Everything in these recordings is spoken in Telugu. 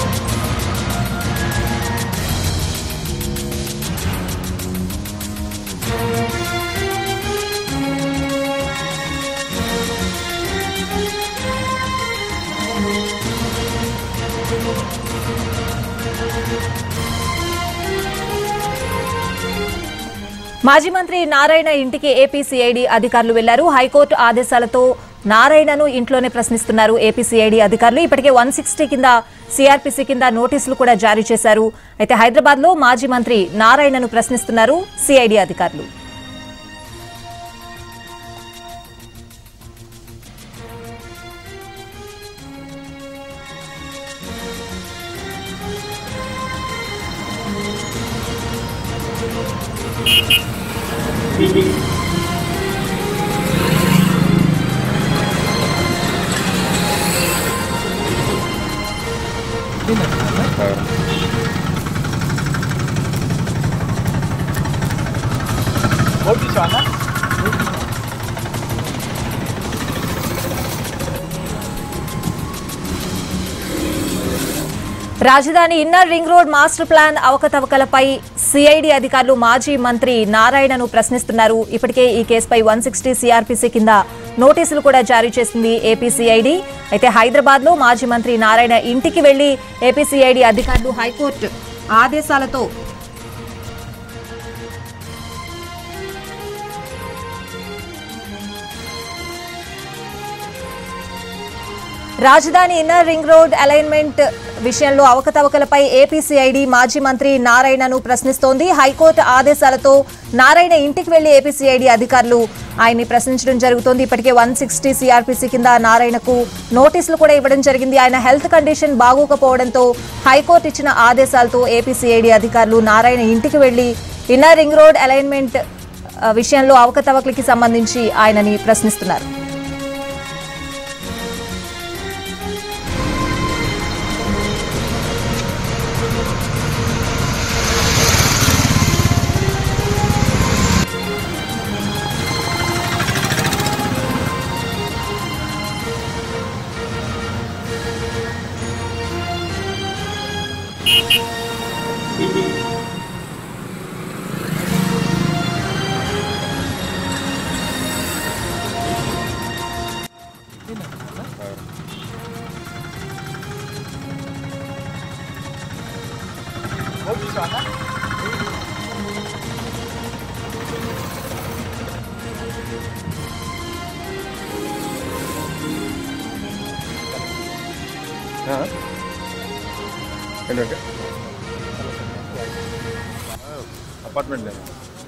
మాజీ మంత్రి నారాయణ ఇంటికి ఏపీసీఐడి అధికారులు వెళ్లారు హైకోర్టు ఆదేశాలతో నారాయణను ఇంట్లోనే ప్రశ్నిస్తున్నారు ఏపీసీఐడి అధికారులు ఇప్పటికే వన్ సిక్స్టీ కింద సిఆర్పీసీ కింద నోటీసులు కూడా జారీ చేశారు అయితే హైదరాబాద్ లో మాజీ మంత్రి నారాయణను ప్రశ్నిస్తున్నారు సిఐడి అధికారులు రాజధాని inner ring road master plan అవకతవకలపై సిఐడి అధికారులు మాజీ మంత్రి నారాయణను ప్రశ్నిస్తున్నారు ఇప్పటికే ఈ కేసుపై వన్ సిక్స్టీ సిఆర్పీసీ కింద నోటీసులు కూడా జారీ చేసింది ఏపీసీఐడి అయితే హైదరాబాద్ లో మాజీ మంత్రి నారాయణ ఇంటికి వెళ్లి ఏపీసీఐడి అధికారులు హైకోర్టు ఆదేశాలతో రాజధాని ఇన్నర్ రింగ్ రోడ్ అలైన్మెంట్ విషయంలో అవకతవకలపై ఏపీసీఐడి మాజీ మంత్రి నారాయణను ప్రశ్నిస్తోంది హైకోర్టు ఆదేశాలతో నారాయణ ఇంటికి వెళ్లి ఏపీసీఐడి అధికారులు ఆయన్ని ప్రశ్నించడం జరుగుతోంది ఇప్పటికే వన్ సిక్స్టీ సిఆర్పీసీ కింద నారాయణకు నోటీసులు కూడా ఇవ్వడం జరిగింది ఆయన హెల్త్ కండిషన్ బాగోకపోవడంతో హైకోర్టు ఇచ్చిన ఆదేశాలతో ఏపీసీఐడి అధికారులు నారాయణ ఇంటికి వెళ్లి ఇన్నర్ రింగ్ రోడ్ అలైన్మెంట్ ఆ, విషయంలో అవకతవకలకి సంబంధించి ఆయనని ప్రశ్నిస్తున్నారు ఏంటంటే అపార్ట్మెంట్ లేదు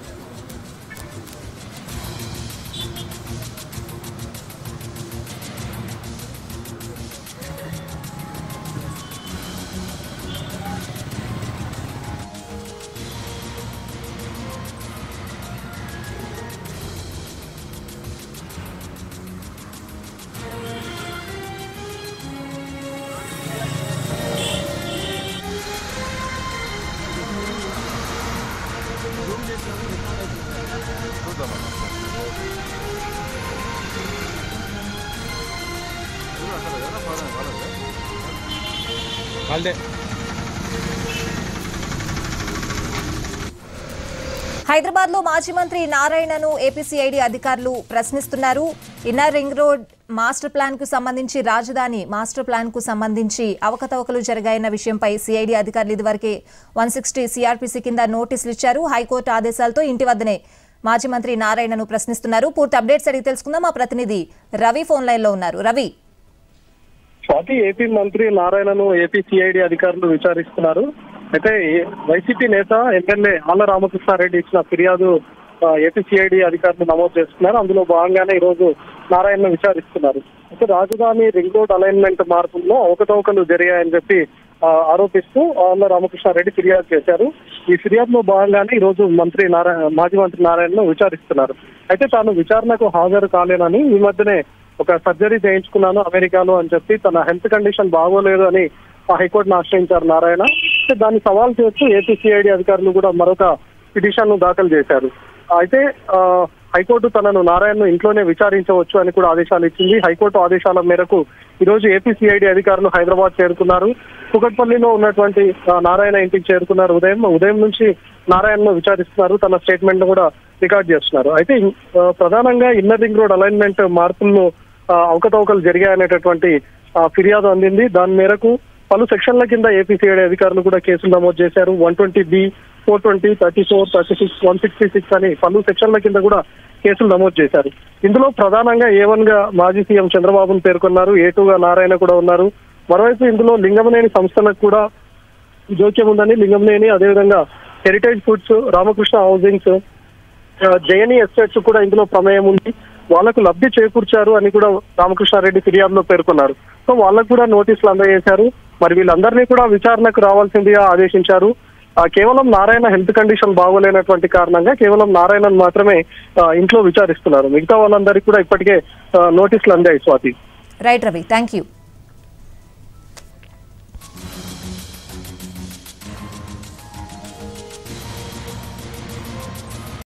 వాళ్ళదే హైదరాబాద్ లో మాజీ మంత్రి నారాయణను ఏపీసీఐడి అధికారులు ప్రశ్నిస్తున్నారు inner ring road master plan కు సంబంధించి రాజధాని మాస్టర్ ప్లాన్ కు సంబంధించి అవకతవకలు జరిగాయన్న విషయంపై సిఐడి అధికారులు ఇదివరకే వన్ సిక్స్టీ సిఆర్పీసీ కింద నోటీసులు ఇచ్చారు హైకోర్టు ఆదేశాలతో ఇంటి వద్దనే మాజీ మంత్రి నారాయణను ప్రశ్నిస్తున్నారు పూర్తి అప్డేట్స్ అడిగి తెలుసుకుందాం మా ప్రతినిధి రవి ఫోన్ లైన్ లో ఉన్నారు రవి స్వాతి ఏపీ మంత్రి నారాయణను ఏపీ సిఐడి అధికారులు విచారిస్తున్నారు అయితే ఏ- వైసీపీ నేత ఎమ్మెల్యే ఆళ్ల రామకృష్ణారెడ్డి ఇచ్చిన ఫిర్యాదు ఆ, ఏపీ సిఐడి అధికారులు నమోదు చేస్తున్నారు అందులో భాగంగానే ఈ రోజు నారాయణను విచారిస్తున్నారు అయితే రాజధాని రింగ్ రోడ్ అలైన్మెంట్ మార్పుల్లో అవకతవకలు జరిగాయని చెప్పి ఆ, ఆరోపిస్తూ ఆళ్ల రామకృష్ణారెడ్డి ఫిర్యాదు చేశారు ఈ ఫిర్యాదులో భాగంగానే ఈ రోజు మంత్రి నారాయణ మాజీ మంత్రి నారాయణను విచారిస్తున్నారు అయితే తాను విచారణకు హాజరు కాలేనని ఈ మధ్యనే ఒక సర్జరీ చేయించుకున్నాను అమెరికాలో అని చెప్పి తన హెల్త్ కండిషన్ బాగోలేదు అని ఆ హైకోర్టును ఆశ్రయించారు నారాయణ అయితే దాన్ని సవాల్ చేస్తూ ఏపీ సిఐడి అధికారులు కూడా మరొక పిటిషన్ ను దాఖలు చేశారు అయితే ఆ, హైకోర్టు తనను నారాయణను ఇంట్లోనే విచారించవచ్చు అని కూడా ఆదేశాలు ఇచ్చింది హైకోర్టు ఆదేశాల మేరకు ఈ రోజు ఏపీ సిఐడి అధికారులు హైదరాబాద్ చేరుకున్నారు కుకట్పల్లిలో ఉన్నటువంటి ఆ, నారాయణ ఇంటికి చేరుకున్నారు ఉదయం ఉదయం నుంచి నారాయణను విచారిస్తున్నారు తన స్టేట్మెంట్ ను కూడా రికార్డ్ చేస్తున్నారు అయితే ఆ, ప్రధానంగా ఇన్నర్ రింగ్ రోడ్ అలైన్మెంట్ మార్పులను ఆ, అవకతవకలు జరిగాయనేటటువంటి ఆ, ఫిర్యాదు అందింది దాని మేరకు పలు సెక్షన్ల కింద ఏపీసీఐడి అధికారులు కూడా కేసులు నమోదు చేశారు one twenty B four twenty thirty four thirty six one sixty six అని పలు సెక్షన్ల కింద కూడా కేసులు నమోదు చేశారు ఇందులో ప్రధానంగా ఏ వన్ గా మాజీ సీఎం చంద్రబాబును పేర్కొన్నారు ఏ టూ గా నారాయణ కూడా ఉన్నారు మరోవైపు ఇందులో లింగమనేని సంస్థలకు కూడా జోక్యం ఉందని లింగంనేని అదేవిధంగా హెరిటేజ్ ఫుడ్స్ రామకృష్ణ హౌసింగ్స్ జయని ఎస్టేట్స్ కూడా ఇందులో ప్రమేయం ఉంది వాళ్లకు లబ్ధి చేకూర్చారు అని కూడా రామకృష్ణారెడ్డి ఫిర్యాదులో పేర్కొన్నారు సో వాళ్ళకు కూడా నోటీసులు అందజేశారు మరి వీళ్ళందరినీ కూడా విచారణకు రావాల్సిందిగా ఆదేశించారు ఆ, కేవలం నారాయణ హెల్త్ కండిషన్ బాగోలేనటువంటి కారణంగా కేవలం నారాయణను మాత్రమే ఆ, ఇంట్లో విచారిస్తున్నారు మిగతా వాళ్ళందరికీ కూడా ఇప్పటికే ఆ, నోటీసులు అందాయి Swathi right Ravi thank you